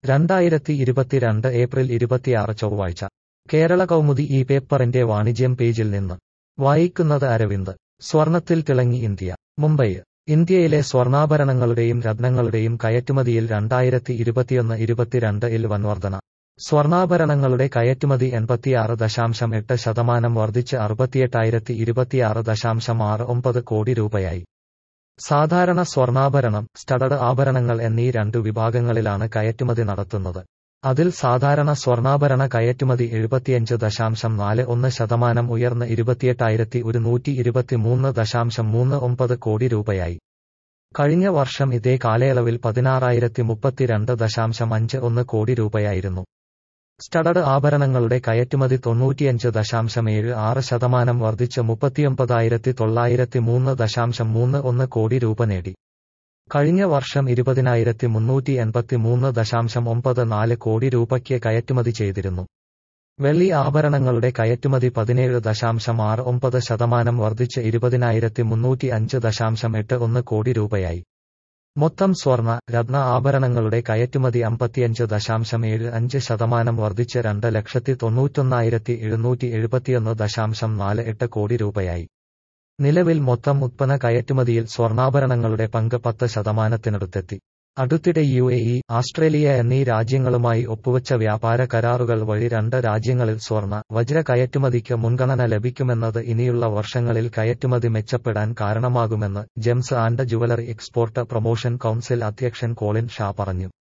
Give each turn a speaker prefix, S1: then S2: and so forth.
S1: രണ്ടായിരത്തി ഇരുപത്തിരണ്ട് ഏപ്രിൽ ഇരുപത്തിയാറ് ചൊവ്വാഴ്ച കേരള കൗമുദി ഈ പേപ്പറിന്റെ വാണിജ്യം പേജിൽ നിന്ന് വായിക്കുന്നത് അരവിന്ദ് സ്വർണത്തിൽ തിളങ്ങി ഇന്ത്യ മുംബൈ ഇന്ത്യയിലെ സ്വർണ്ണാഭരണങ്ങളുടെയും രത്നങ്ങളുടെയും കയറ്റുമതിയിൽ രണ്ടായിരത്തി ഇരുപത്തിയൊന്ന് ഇരുപത്തിരണ്ട് ഇൽ വൻവർധന സ്വർണ്ണാഭരണങ്ങളുടെ കയറ്റുമതി എൺപത്തിയാറ് ദശാംശം എട്ട് ശതമാനം വർദ്ധിച്ച് അറുപത്തിയെട്ടായിരത്തി ഇരുപത്തിയാറ് ദശാംശം ആറ് ഒമ്പത് കോടി രൂപയായി സാധാരണ സ്വർണ്ണാഭരണം സ്റ്റഡഡ് ആഭരണങ്ങൾ എന്നീ രണ്ടു വിഭാഗങ്ങളിലാണ് കയറ്റുമതി നടത്തുന്നത് അതിൽ സാധാരണ സ്വർണ്ണാഭരണ കയറ്റുമതി എഴുപത്തിയഞ്ച് ദശാംശം നാല് ഒന്ന് ശതമാനം ഉയർന്ന് ഇരുപത്തിയെട്ടായിരത്തി ഒരുന്നൂറ്റി ഇരുപത്തിമൂന്ന് ദശാംശം മൂന്ന് ഒമ്പത് കോടി രൂപയായി കഴിഞ്ഞ വർഷം ഇതേ കാലയളവിൽ പതിനാറായിരത്തി മുപ്പത്തിരണ്ട് ദശാംശം അഞ്ച് ഒന്ന് കോടി രൂപയായിരുന്നു സ്റ്റഡഡ് ആഭരണങ്ങളുടെ കയറ്റുമതി തൊണ്ണൂറ്റിയഞ്ച് ദശാംശം ഏഴ് ആറ് ശതമാനം വർദ്ധിച്ച് മുപ്പത്തിയൊമ്പതായിരത്തി തൊള്ളായിരത്തി മൂന്ന് ദശാംശം മൂന്ന് ഒന്ന് കോടി രൂപ നേടി കഴിഞ്ഞ വർഷം ഇരുപതിനായിരത്തി മുന്നൂറ്റി എൺപത്തി മൂന്ന് ദശാംശം ഒമ്പത് നാല് കോടി രൂപയ്ക്ക് കയറ്റുമതി ചെയ്തിരുന്നു വെള്ളി ആഭരണങ്ങളുടെ കയറ്റുമതി പതിനേഴ് ദശാംശം ആറ് ഒമ്പത് ശതമാനം വർദ്ധിച്ച് ഇരുപതിനായിരത്തി മുന്നൂറ്റി അഞ്ച് ദശാംശം എട്ട് ഒന്ന് കോടി രൂപയായി മൊത്തം സ്വർണ രത്ന ആഭരണങ്ങളുടെ കയറ്റുമതി അമ്പത്തിയഞ്ച് ദശാംശം ഏഴ് അഞ്ച് ശതമാനം വർദ്ധിച്ച് രണ്ട് ലക്ഷത്തി തൊണ്ണൂറ്റൊന്നായിരത്തി എഴുന്നൂറ്റി എഴുപത്തിയൊന്ന് ദശാംശം നാല് എട്ട് കോടി രൂപയായി നിലവിൽ മൊത്തം ഉത്പന്ന കയറ്റുമതിയിൽ സ്വർണ്ണാഭരണങ്ങളുടെ പങ്ക് പത്ത് ശതമാനത്തിനടുത്തെത്തി അടുത്തിടെ യു എ ഇ ആസ്ട്രേലിയ എന്നീ രാജ്യങ്ങളുമായി ഒപ്പുവച്ച വ്യാപാര കരാറുകൾ വഴി രണ്ട് രാജ്യങ്ങളിൽ സ്വർണ്ണ വജ്ര കയറ്റുമതിക്ക് മുൻഗണന ലഭിക്കുമെന്നത് ഇനിയുള്ള വർഷങ്ങളിൽ കയറ്റുമതി മെച്ചപ്പെടാൻ കാരണമാകുമെന്ന് gems and jewellery export promotion council അധ്യക്ഷൻ കോളിൻ ഷാ പറഞ്ഞു